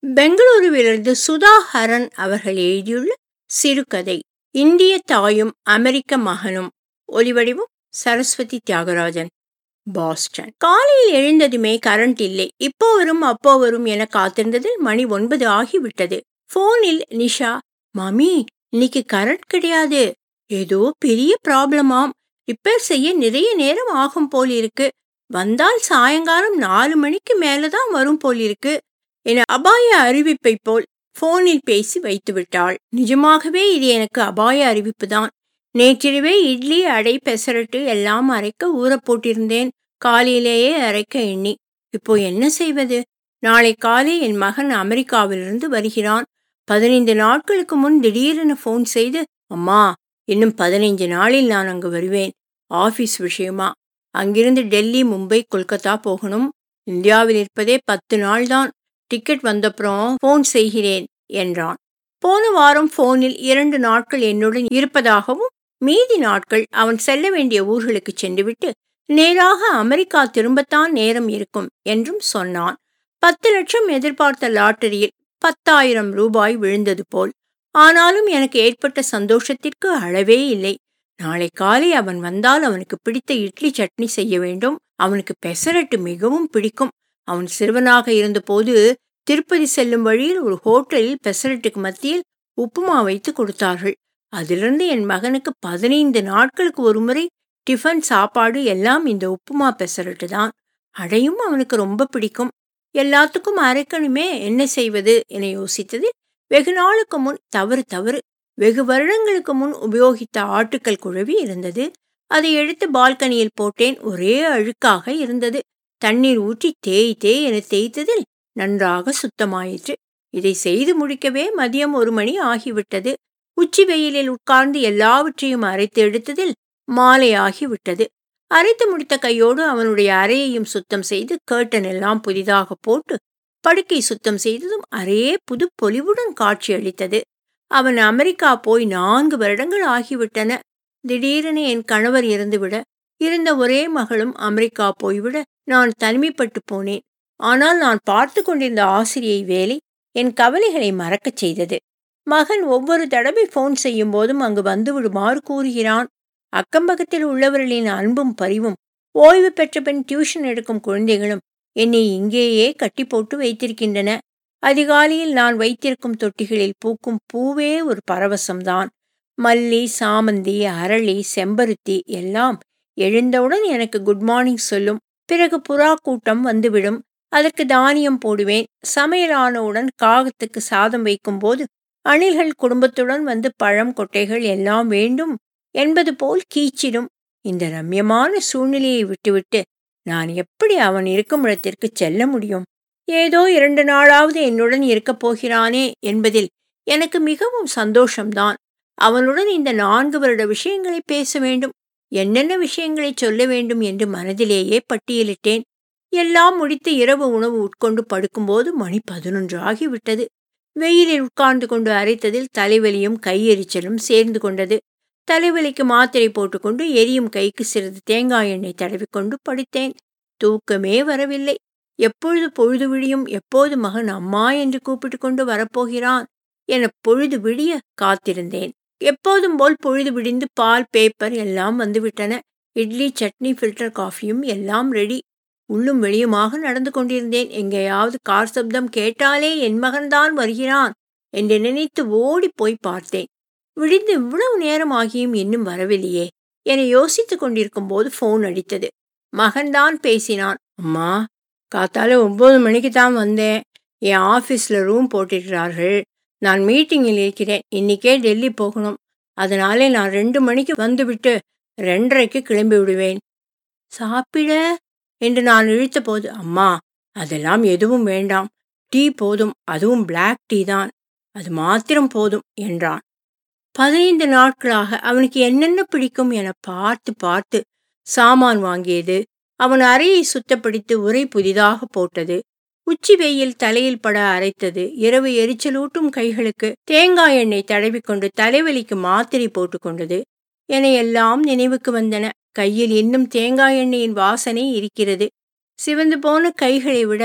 பெங்களூருவிலிருந்து சுதா ஹரன் அவர்கள் எழுதியுள்ள சிறுகதை இந்திய தாயும் அமெரிக்க மகனும் ஒலிவடிவம் சரஸ்வதி தியாகராஜன் பாஸ்டன் காலையில் எழுந்ததுமே கரண்ட் இல்லை இப்போ வரும் அப்போ வரும் என காத்திருந்ததில் மணி ஒன்பது ஆகிவிட்டது போனில் நிஷா மாமி இன்னைக்கு கரண்ட் கிடையாது ஏதோ பெரிய ப்ராப்ளமாம் ரிப்பேர் செய்ய நிறைய நேரம் ஆகும் போல் இருக்கு வந்தால் சாயங்காலம் நாலு மணிக்கு மேலதான் வரும் போல் இருக்கு என அபாய அறிவிப்பை போல் போனில் பேசி வைத்து விட்டாள் நிஜமாகவே இது எனக்கு அபாய அறிவிப்பு தான் நேற்றிரவே இட்லி அடை பெசரட்டு எல்லாம் அரைக்க ஊற போட்டிருந்தேன் காலையிலேயே அரைக்க எண்ணி இப்போ என்ன செய்வது நாளை காலை என் மகன் அமெரிக்காவிலிருந்து வருகிறான் பதினைந்து நாட்களுக்கு முன் திடீரென ஃபோன் செய்து அம்மா இன்னும் பதினைஞ்சு நாளில் நான் அங்கு வருவேன் ஆபீஸ் விஷயமா அங்கிருந்து டெல்லி மும்பை கொல்கத்தா போகணும் இந்தியாவில் இருப்பதே பத்து நாள் தான் டிக்கெட் வந்தப்புறம் ஃபோன் செய்கிறேன் என்றான் போன வாரம் போனில் இரண்டு நாட்கள் என்னுடன் இருப்பதாகவும் மீதி நாட்கள் அவன் செல்ல வேண்டிய ஊர்களுக்கு சென்றுவிட்டு நேராக அமெரிக்கா திரும்பத்தான் நேரம் இருக்கும் என்றும் சொன்னான் பத்து லட்சம் எதிர்பார்த்த லாட்டரியில் பத்தாயிரம் ரூபாய் விழுந்தது போல் ஆனாலும் எனக்கு ஏற்பட்ட சந்தோஷத்திற்கு அளவே இல்லை நாளை காலை அவன் வந்தால் அவனுக்கு பிடித்த இட்லி சட்னி செய்ய வேண்டும் அவனுக்கு பெசரட்டு மிகவும் பிடிக்கும் அவன் சிறுவனாக இருந்தபோது திருப்பதி செல்லும் வழியில் ஒரு ஹோட்டலில் பெசரட்டுக்கு மத்தியில் உப்புமா வைத்து கொடுத்தார்கள் அதிலிருந்து என் மகனுக்கு பதினைந்து நாட்களுக்கு ஒரு முறை டிஃபன் சாப்பாடு எல்லாம் இந்த உப்புமா பெசரட்டு தான் அடையும் அவனுக்கு ரொம்ப பிடிக்கும் எல்லாத்துக்கும் அரைக்கணுமே என்ன செய்வது என யோசித்ததில் வெகு நாளுக்கு முன் தவறு தவறு வெகு வருடங்களுக்கு முன் உபயோகித்த ஆட்டுக்கள் குழவி இருந்தது அதை எடுத்து பால்கனியில் போட்டேன் ஒரே அழுக்காக இருந்தது தண்ணீர் ஊற்றி தேய் தேய் என தேய்த்ததில் நன்றாக சுத்தமாயிற்று இதை செய்து முடிக்கவே மதியம் ஒரு மணி ஆகிவிட்டது உச்சி வெயிலில் உட்கார்ந்து எல்லாவற்றையும் அரைத்து எடுத்ததில் மாலை ஆகிவிட்டது அரைத்து முடித்த கையோடு அவனுடைய அறையையும் சுத்தம் செய்து கேர்டன் எல்லாம் புதிதாக போட்டு படுக்கை சுத்தம் செய்ததும் அறையே புது பொலிவுடன் காட்சி அளித்தது அவன் அமெரிக்கா போய் நான்கு வருடங்கள் ஆகிவிட்டன திடீரென என் கணவர் இறந்துவிட இருந்த ஒரே மகளும் அமெரிக்கா போய்விட நான் தனிமைப்பட்டு போனேன் ஆனால் நான் பார்த்து கொண்டிருந்த ஆசிரியை வேலை என் கவலைகளை மறக்கச் செய்தது மகன் ஒவ்வொரு தடவை போன் செய்யும் போதும் அங்கு வந்து விடுமாறு கூறுகிறான் அக்கம்பக்கத்தில் உள்ளவர்களின் அன்பும் பரிவும் ஓய்வு பெற்ற பின் டியூஷன் எடுக்கும் குழந்தைகளும் என்னை இங்கேயே கட்டி போட்டு வைத்திருக்கின்றன அதிகாலையில் நான் வைத்திருக்கும் தொட்டிகளில் பூக்கும் பூவே ஒரு பரவசம்தான் மல்லி சாமந்தி அரளி செம்பருத்தி எல்லாம் எழுந்தவுடன் எனக்கு குட் மார்னிங் சொல்லும் பிறகு புறா கூட்டம் வந்துவிடும் அதற்கு தானியம் போடுவேன் சமையலானவுடன் காகத்துக்கு சாதம் வைக்கும்போது அணில்கள் குடும்பத்துடன் வந்து பழம் கொட்டைகள் எல்லாம் வேண்டும் என்பது போல் கீச்சிடும் இந்த ரம்யமான சூழ்நிலையை விட்டுவிட்டு நான் எப்படி அவன் இருக்கும் இடத்திற்கு செல்ல முடியும் ஏதோ இரண்டு நாளாவது என்னுடன் இருக்கப் போகிறானே என்பதில் எனக்கு மிகவும் சந்தோஷம்தான் அவனுடன் இந்த நான்கு வருட விஷயங்களை பேச வேண்டும் என்னென்ன விஷயங்களை சொல்ல வேண்டும் என்று மனதிலேயே பட்டியலிட்டேன் எல்லாம் முடித்து இரவு உணவு உட்கொண்டு படுக்கும்போது மணி பதினொன்று ஆகிவிட்டது வெயிலில் உட்கார்ந்து கொண்டு அரைத்ததில் தலைவலியும் கையெரிச்சலும் சேர்ந்து கொண்டது தலைவலிக்கு மாத்திரை போட்டுக்கொண்டு எரியும் கைக்கு சிறிது தேங்காய் எண்ணெய் தடவிக்கொண்டு படுத்தேன் தூக்கமே வரவில்லை எப்பொழுது பொழுது விடியும் எப்போது மகன் அம்மா என்று கூப்பிட்டு கொண்டு வரப்போகிறான் என பொழுது விடிய காத்திருந்தேன் எப்போதும் போல் பொழுது விடிந்து பால் பேப்பர் எல்லாம் வந்துவிட்டன இட்லி சட்னி ஃபில்டர் காஃபியும் எல்லாம் ரெடி உள்ளும் வெளியுமாக நடந்து கொண்டிருந்தேன் எங்கேயாவது கார் சப்தம் கேட்டாலே என் மகன்தான் வருகிறான் என்று நினைத்து ஓடி போய் பார்த்தேன் விடிந்து இவ்வளவு நேரம் ஆகியும் இன்னும் வரவில்லையே என யோசித்துக் கொண்டிருக்கும் போது போன் அடித்தது மகன்தான் பேசினான் அம்மா காத்தால ஒன்பது மணிக்கு தான் வந்தேன் என் ஆஃபீஸில் ரூம் போட்டிருக்கிறார்கள் நான் மீட்டிங்கில் இருக்கிறேன் இன்னைக்கே டெல்லி போகணும் அதனாலே நான் ரெண்டு மணிக்கு வந்துவிட்டு ரெண்டரைக்கு கிளம்பி விடுவேன் சாப்பிட என்று நான் இழுத்த போது அம்மா அதெல்லாம் எதுவும் வேண்டாம் டீ போதும் அதுவும் பிளாக் டீ தான் அது மாத்திரம் போதும் என்றான் பதினைந்து நாட்களாக அவனுக்கு என்னென்ன பிடிக்கும் என பார்த்து பார்த்து சாமான் வாங்கியது அவன் அறையை சுத்தப்படுத்தி உரை புதிதாக போட்டது உச்சி வெயில் தலையில் பட அரைத்தது இரவு எரிச்சலூட்டும் கைகளுக்கு தேங்காய் எண்ணெய் தடவிக்கொண்டு தலைவலிக்கு மாத்திரை போட்டுக்கொண்டது என எல்லாம் நினைவுக்கு வந்தன கையில் இன்னும் தேங்காய் எண்ணெயின் வாசனை இருக்கிறது சிவந்து போன கைகளை விட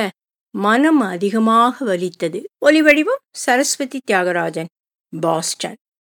மனம் அதிகமாக வலித்தது ஒலிவடிவம் சரஸ்வதி தியாகராஜன் பாஸ்டன்